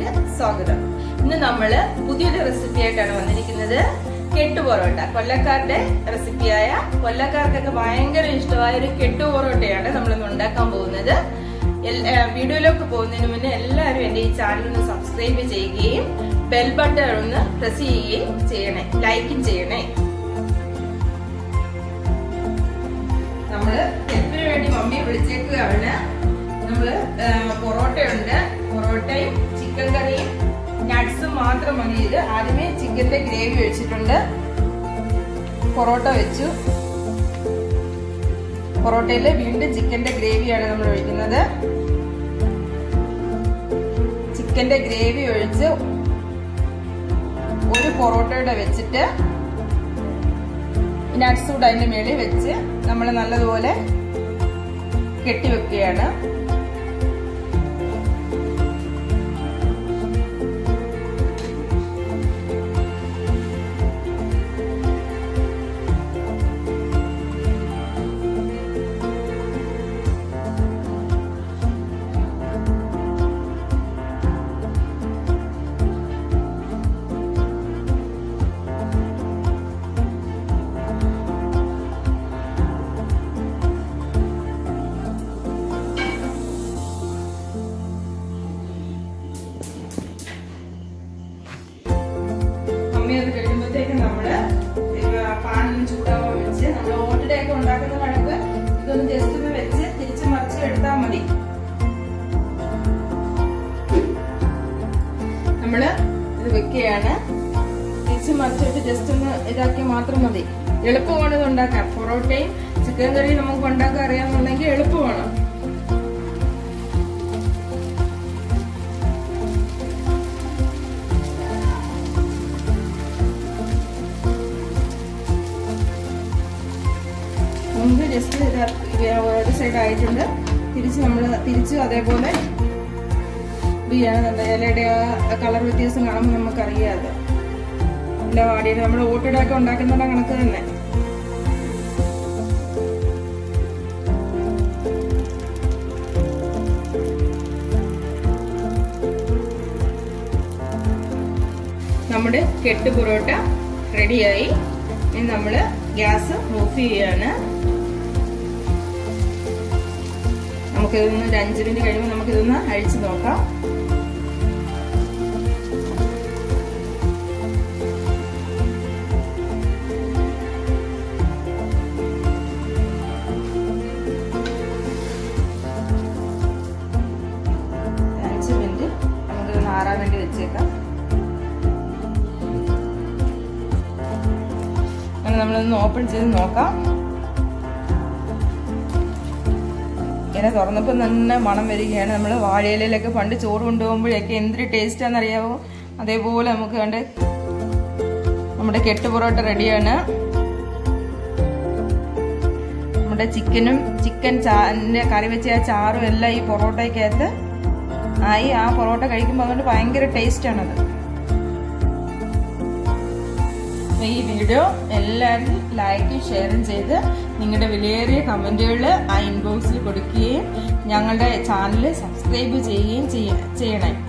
സ്വാഗതം ഇന്ന് നമ്മള് പുതിയൊരു റെസിപ്പി ആയിട്ടാണ് വന്നിരിക്കുന്നത് കെട്ടു പൊറോട്ട കൊല്ലക്കാരുടെ റെസിപ്പിയായ കൊല്ലക്കാർക്കൊക്കെ ഭയങ്കര ഇഷ്ടമായ ഒരു കെട്ടു പൊറോട്ടയാണ് നമ്മൾ ഇന്ന് ഉണ്ടാക്കാൻ പോകുന്നത് എൽ- ഏ, വീഡിയോയിലേക്ക് പോകുന്നതിന് മുന്നേ എല്ലാവരും എന്റെ ഈ ചാനൽ ഒന്ന് സബ്സ്ക്രൈബ് ചെയ്യുകയും ബെൽ ബട്ടൺ ഒന്ന് പ്രസ് ചെയ്യുകയും ചെയ്യണേ ലൈക്കും ചെയ്യണേ നമ്മള് കെട്ടിന് വേണ്ടി മമ്മി വിളിച്ചേക്കുകയാണ് നമ്മള് ആ, പൊറോട്ടയുണ്ട് പൊറോട്ടയും ചിക്കൻ കറിയും നട്ട്സും മാത്രം മതി ഇത് ആദ്യമേ ചിക്കന്റെ ഗ്രേവി ഒഴിച്ചിട്ടുണ്ട് പൊറോട്ട വെച്ചു പൊറോട്ടയില് വീണ്ടും ചിക്കന്റെ ഗ്രേവിയാണ് നമ്മൾ ഒഴിക്കുന്നത് ചിക്കന്റെ ഗ്രേവി ഒഴിച്ച് ഒരു പൊറോട്ടയുടെ വെച്ചിട്ട് നട്ട്സ് കൂടെ അതിന്റെ മേളിൽ വെച്ച് നമ്മൾ നല്ലതുപോലെ കെട്ടിവെക്കുകയാണ് മമ്മി അത് കഴിയുമ്പോഴത്തേക്ക് നമ്മള് പാനിന് ചൂടാവാൻ വെച്ച് നമ്മൾ ഓട്ടടയൊക്കെ ഉണ്ടാക്കുന്ന കണക്ക് ഇതൊന്ന് ജസ്റ്റ് ഒന്ന് വെച്ച് തിരിച്ച് മറിച്ച് എടുത്താൽ മതി നമ്മള് ഇത് വെക്കുകയാണ് തിരിച്ച് മറിച്ചിട്ട് ജസ്റ്റ് ഒന്ന് ഇതാക്കി മാത്രം മതി എളുപ്പമാണ് ഇത് ഉണ്ടാക്കാൻ പൊറോട്ടയും ചിക്കൻ കറിയും നമുക്ക് ഉണ്ടാക്കാൻ അറിയാമെന്നുണ്ടെങ്കിൽ എളുപ്പമാണ് മുമ്പ് ജസ്റ്റ് ഇത് ഒരു സൈഡ് ആയിട്ടുണ്ട് തിരിച്ച് നമ്മൾ തിരിച്ച് അതേപോലെ ഇത് ചെയ്യണമെന്നുണ്ട് ഇലയുടെ ആ കളർ വ്യത്യാസം കാണുമ്പോൾ നമുക്കറിയാതെ ഇല്ല വാടിയത് നമ്മൾ ഓട്ടിടൊക്കെ ഉണ്ടാക്കുന്ന കണക്ക് തന്നെ നമ്മുടെ കെട്ട് പൊറോട്ട റെഡിയായി ഇനി നമ്മൾ ഗ്യാസ് ഓഫ് ചെയ്യാണ് നമുക്കിതൊന്ന് ഒരു അഞ്ച് മിനിറ്റ് കഴിയുമ്പോൾ നമുക്കിതൊന്ന് അഴിച്ചു നോക്കാം അഞ്ച് മിനിറ്റ് നമുക്കിതൊന്ന് ആറാൻ വേണ്ടി വെച്ചേക്കാം അങ്ങനെ നമ്മളൊന്ന് ഓപ്പൺ ചെയ്ത് നോക്കാം ഇങ്ങനെ തുറന്നപ്പോൾ തന്നെ മണം വരികയാണ് നമ്മൾ വാഴയിലൊക്കെ പണ്ട് ചോറ് കൊണ്ടുപോകുമ്പോഴൊക്കെ എന്തൊരു ടേസ്റ്റാണെന്ന് അറിയാവോ അതേപോലെ നമുക്ക് കണ്ട് നമ്മുടെ കെട്ട് പൊറോട്ട റെഡിയാണ് നമ്മുടെ ചിക്കനും ചിക്കൻ ചാറിന്റെ കറി വെച്ച ആ ചാറും എല്ലാം ഈ പൊറോട്ടയ്ക്കകത്ത് ആയി ആ പൊറോട്ട കഴിക്കുമ്പോൾ അതുകൊണ്ട് ഭയങ്കര ടേസ്റ്റാണത് ഈ വീഡിയോ എല്ലാവരും ലൈക്കും ഷെയറും ചെയ്ത് നിങ്ങളുടെ വിലയേറിയ കമൻറ്റുകൾ ആ ഇൻബോക്സിൽ കൊടുക്കുകയും ഞങ്ങളുടെ ചാനൽ സബ്സ്ക്രൈബ് ചെയ്യുകയും ചെയ്യണം